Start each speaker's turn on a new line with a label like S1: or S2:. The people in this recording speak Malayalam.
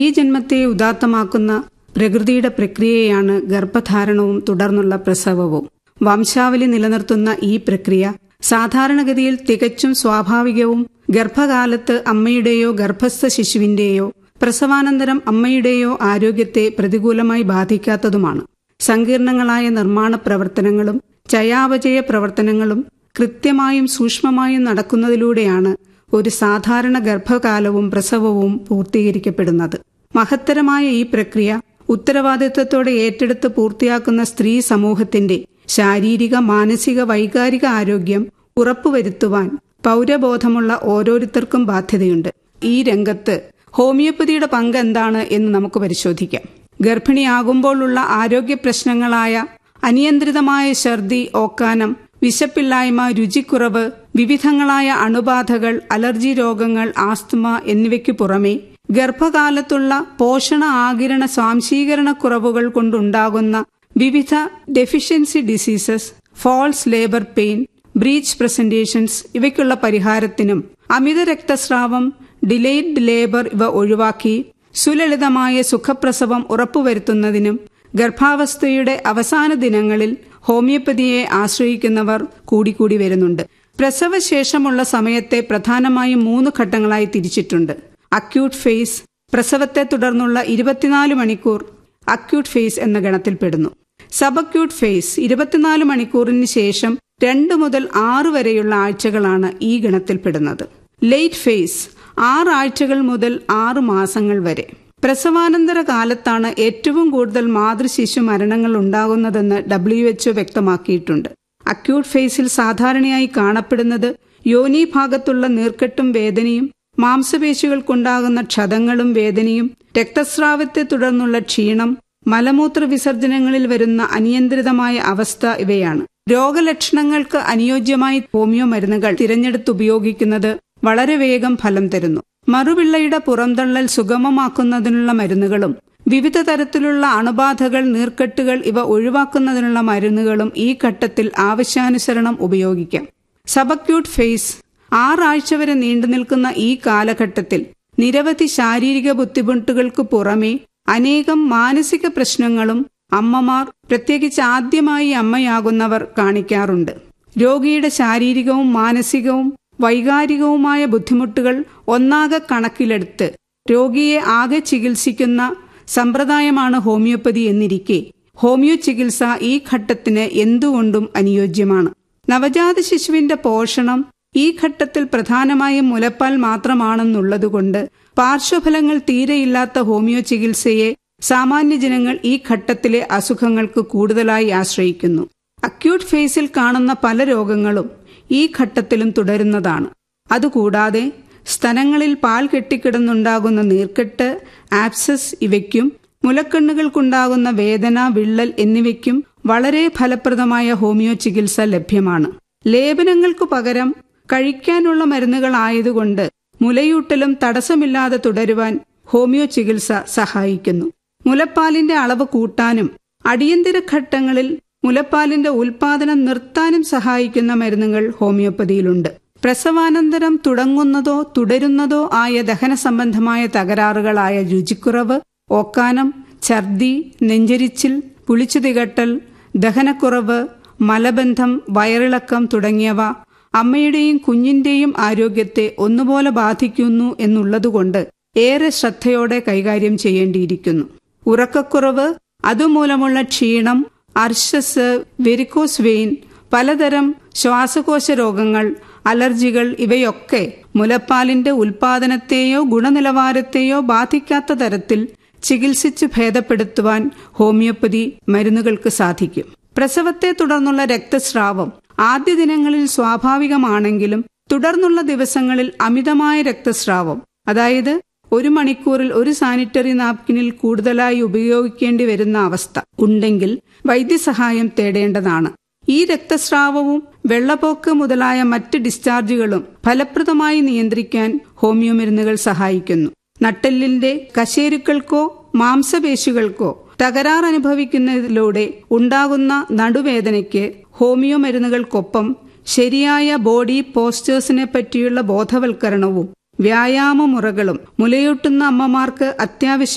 S1: ഈ ജന്മത്തെ ഉദാത്തമാക്കുന്ന പ്രകൃതിയുടെ പ്രക്രിയയാണ് ഗർഭധാരണവും തുടർന്നുള്ള പ്രസവവും വംശാവലി നിലനിർത്തുന്ന ഈ പ്രക്രിയ സാധാരണഗതിയിൽ തികച്ചും സ്വാഭാവികവും ഗർഭകാലത്ത് അമ്മയുടെയോ ഗർഭസ്ഥ ശിശുവിന്റെയോ പ്രസവാനന്തരം അമ്മയുടെയോ ആരോഗ്യത്തെ പ്രതികൂലമായി ബാധിക്കാത്തതുമാണ് സങ്കീർണങ്ങളായ നിർമ്മാണ പ്രവർത്തനങ്ങളും ചയാവചയ പ്രവർത്തനങ്ങളും കൃത്യമായും സൂക്ഷ്മമായും നടക്കുന്നതിലൂടെയാണ് ഒരു സാധാരണ ഗർഭകാലവും പ്രസവവും പൂർത്തീകരിക്കപ്പെടുന്നത് മഹത്തരമായ ഈ പ്രക്രിയ ഉത്തരവാദിത്വത്തോടെ ഏറ്റെടുത്ത് പൂർത്തിയാക്കുന്ന സ്ത്രീ സമൂഹത്തിന്റെ ശാരീരിക മാനസിക വൈകാരിക ആരോഗ്യം ഉറപ്പുവരുത്തുവാൻ പൗരബോധമുള്ള ഓരോരുത്തർക്കും ബാധ്യതയുണ്ട് ഈ രംഗത്ത് ഹോമിയോപ്പതിയുടെ പങ്ക് എന്താണ് എന്ന് നമുക്ക് പരിശോധിക്കാം ഗർഭിണിയാകുമ്പോഴുള്ള ആരോഗ്യ പ്രശ്നങ്ങളായ അനിയന്ത്രിതമായ ഛർദി ഓക്കാനം വിശപ്പില്ലായ്മ രുചിക്കുറവ് വിവിധങ്ങളായ അണുബാധകൾ അലർജി രോഗങ്ങൾ ആസ്തമ എന്നിവയ്ക്കു പുറമെ ഗർഭകാലത്തുള്ള പോഷണ ആകിരണ സ്വാംശീകരണക്കുറവുകൾ കൊണ്ടുണ്ടാകുന്ന വിവിധ deficiency diseases false labour pain breech presentations ഇവയ്ക്കുള്ള പരിഹാരത്തിനും അമിത രക്തസ്രാവം ഡിലേഡ് ലേബർ ഇവ ഒഴിവാക്കി സുലളിതമായ സുഖപ്രസവം ഉറപ്പുവരുത്തുന്നതിനും ഗർഭാവസ്ഥയുടെ അവസാന ദിനങ്ങളിൽ ഹോമിയോപ്പതിയെ ആശ്രയിക്കുന്നവർ കൂടിക്കൂടി വരുന്നുണ്ട് പ്രസവശേഷമുള്ള സമയത്തെ പ്രധാനമായും മൂന്ന് ഘട്ടങ്ങളായി തിരിച്ചിട്ടുണ്ട് അക്യൂട്ട് ഫേസ് പ്രസവത്തെ തുടർന്നുള്ള ഇരുപത്തിനാല് മണിക്കൂർ അക്യൂട്ട് ഫേസ് എന്ന ഗണത്തിൽപ്പെടുന്നു സബക്യൂട്ട് ഫേസ് ഇരുപത്തിനാല് മണിക്കൂറിന് ശേഷം രണ്ട് മുതൽ ആറ് വരെയുള്ള ആഴ്ചകളാണ് ഈ ഗണത്തിൽപ്പെടുന്നത് ലേറ്റ് ഫേസ് ആറ് ആഴ്ചകൾ മുതൽ ആറ് മാസങ്ങൾ വരെ പ്രസവാനന്തര കാലത്താണ് ഏറ്റവും കൂടുതൽ മാതൃശിശു മരണങ്ങൾ ഉണ്ടാകുന്നതെന്ന് ഡബ്ല്യു എച്ച്ഒ വ്യക്തമാക്കിയിട്ടുണ്ട് അക്യൂട്ട് ഫേസിൽ സാധാരണയായി കാണപ്പെടുന്നത് യോനി ഭാഗത്തുള്ള നീർക്കെട്ടും വേദനയും മാംസപേശികൾക്കുണ്ടാകുന്ന ക്ഷതങ്ങളും വേദനയും രക്തസ്രാവത്തെ തുടർന്നുള്ള ക്ഷീണം മലമൂത്ര വിസർജനങ്ങളിൽ വരുന്ന അനിയന്ത്രിതമായ അവസ്ഥ ഇവയാണ് രോഗലക്ഷണങ്ങൾക്ക് അനുയോജ്യമായി ഹോമിയോ മരുന്നുകൾ തിരഞ്ഞെടുത്തുപയോഗിക്കുന്നത് വളരെ വേഗം ഫലം തരുന്നു മറുപിള്ളയുടെ പുറംതള്ളൽ സുഗമമാക്കുന്നതിനുള്ള മരുന്നുകളും വിവിധ തരത്തിലുള്ള അണുബാധകൾ നീർക്കെട്ടുകൾ ഇവ ഒഴിവാക്കുന്നതിനുള്ള മരുന്നുകളും ഈ ഘട്ടത്തിൽ ആവശ്യാനുസരണം ഉപയോഗിക്കാം സബക്യൂട്ട് ഫേസ് ആറാഴ്ച വരെ നീണ്ടുനിൽക്കുന്ന ഈ കാലഘട്ടത്തിൽ നിരവധി ശാരീരിക ബുദ്ധിമുട്ടുകൾക്ക് പുറമെ അനേകം മാനസിക പ്രശ്നങ്ങളും അമ്മമാർ പ്രത്യേകിച്ച് ആദ്യമായി അമ്മയാകുന്നവർ കാണിക്കാറുണ്ട് രോഗിയുടെ ശാരീരികവും മാനസികവും വൈകാരികവുമായ ബുദ്ധിമുട്ടുകൾ ഒന്നാകെ കണക്കിലെടുത്ത് രോഗിയെ ആകെ ചികിത്സിക്കുന്ന സമ്പ്രദായമാണ് ഹോമിയോപ്പതി എന്നിരിക്കെ ഹോമിയോ ചികിത്സ ഈ ഘട്ടത്തിന് എന്തുകൊണ്ടും അനുയോജ്യമാണ് നവജാത ശിശുവിന്റെ പോഷണം ഈ ഘട്ടത്തിൽ പ്രധാനമായും മുലപ്പാൽ മാത്രമാണെന്നുള്ളതുകൊണ്ട് പാർശ്വഫലങ്ങൾ തീരെയില്ലാത്ത ഹോമിയോ ചികിത്സയെ സാമാന്യ ജനങ്ങൾ ഈ ഘട്ടത്തിലെ അസുഖങ്ങൾക്ക് കൂടുതലായി ആശ്രയിക്കുന്നു അക്യൂട്ട് ഫേസിൽ കാണുന്ന പല രോഗങ്ങളും ഈ ഘട്ടത്തിലും തുടരുന്നതാണ് അതുകൂടാതെ സ്തനങ്ങളിൽ പാൽ കെട്ടിക്കിടന്നുണ്ടാകുന്ന നീർക്കെട്ട് ആപ്സസ് ഇവയ്ക്കും മുലക്കണ്ണുകൾക്കുണ്ടാകുന്ന വേദന വിള്ളൽ എന്നിവയ്ക്കും വളരെ ഫലപ്രദമായ ഹോമിയോ ചികിത്സ ലഭ്യമാണ് ലേപനങ്ങൾക്കു പകരം കഴിക്കാനുള്ള മരുന്നുകളായതുകൊണ്ട് മുലയൂട്ടലും തടസ്സമില്ലാതെ തുടരുവാൻ ഹോമിയോ ചികിത്സ സഹായിക്കുന്നു മുലപ്പാലിന്റെ അളവ് കൂട്ടാനും അടിയന്തര ഘട്ടങ്ങളിൽ മുലപ്പാലിന്റെ ഉൽപാദനം നിർത്താനും സഹായിക്കുന്ന മരുന്നുകൾ ഹോമിയോപ്പതിയിലുണ്ട് പ്രസവാനന്തരം തുടങ്ങുന്നതോ തുടരുന്നതോ ആയ ദഹന സംബന്ധമായ തകരാറുകളായ രുചിക്കുറവ് ഓക്കാനം ഛർദി നെഞ്ചരിച്ചിൽ പുളിച്ചു തികട്ടൽ ദഹനക്കുറവ് മലബന്ധം വയറിളക്കം തുടങ്ങിയവ അമ്മയുടെയും കുഞ്ഞിന്റെയും ആരോഗ്യത്തെ ഒന്നുപോലെ ബാധിക്കുന്നു എന്നുള്ളതുകൊണ്ട് ഏറെ ശ്രദ്ധയോടെ കൈകാര്യം ചെയ്യേണ്ടിയിരിക്കുന്നു ഉറക്കക്കുറവ് അതുമൂലമുള്ള ക്ഷീണം അർഷസ് വെരിക്കോസ് വെയിൻ പലതരം ശ്വാസകോശ രോഗങ്ങൾ അലർജികൾ ഇവയൊക്കെ മുലപ്പാലിന്റെ ഉൽപാദനത്തെയോ ഗുണനിലവാരത്തെയോ ബാധിക്കാത്ത തരത്തിൽ ചികിത്സിച്ച് ഭേദപ്പെടുത്തുവാൻ ഹോമിയോപ്പതി മരുന്നുകൾക്ക് സാധിക്കും പ്രസവത്തെ തുടർന്നുള്ള രക്തസ്രാവം ആദ്യ ദിനങ്ങളിൽ സ്വാഭാവികമാണെങ്കിലും തുടർന്നുള്ള ദിവസങ്ങളിൽ അമിതമായ രക്തസ്രാവം അതായത് ഒരു മണിക്കൂറിൽ ഒരു സാനിറ്ററി നാപ്കിനിൽ കൂടുതലായി ഉപയോഗിക്കേണ്ടി വരുന്ന അവസ്ഥ ഉണ്ടെങ്കിൽ വൈദ്യസഹായം തേടേണ്ടതാണ് ഈ രക്തസ്രാവവും വെള്ളപ്പോക്ക് മുതലായ മറ്റ് ഡിസ്ചാർജുകളും ഫലപ്രദമായി നിയന്ത്രിക്കാൻ ഹോമിയോ മരുന്നുകൾ സഹായിക്കുന്നു നട്ടെല്ലിന്റെ കശേരുക്കൾക്കോ മാംസപേശികൾക്കോ തകരാർ അനുഭവിക്കുന്നതിലൂടെ ഉണ്ടാകുന്ന നടുവേദനയ്ക്ക് ഹോമിയോ മരുന്നുകൾക്കൊപ്പം ശരിയായ ബോഡി പോസ്റ്റേഴ്സിനെ പറ്റിയുള്ള ബോധവൽക്കരണവും വ്യായാമ മുറകളും മുലയൂട്ടുന്ന അമ്മമാർക്ക് അത്യാവശ്യം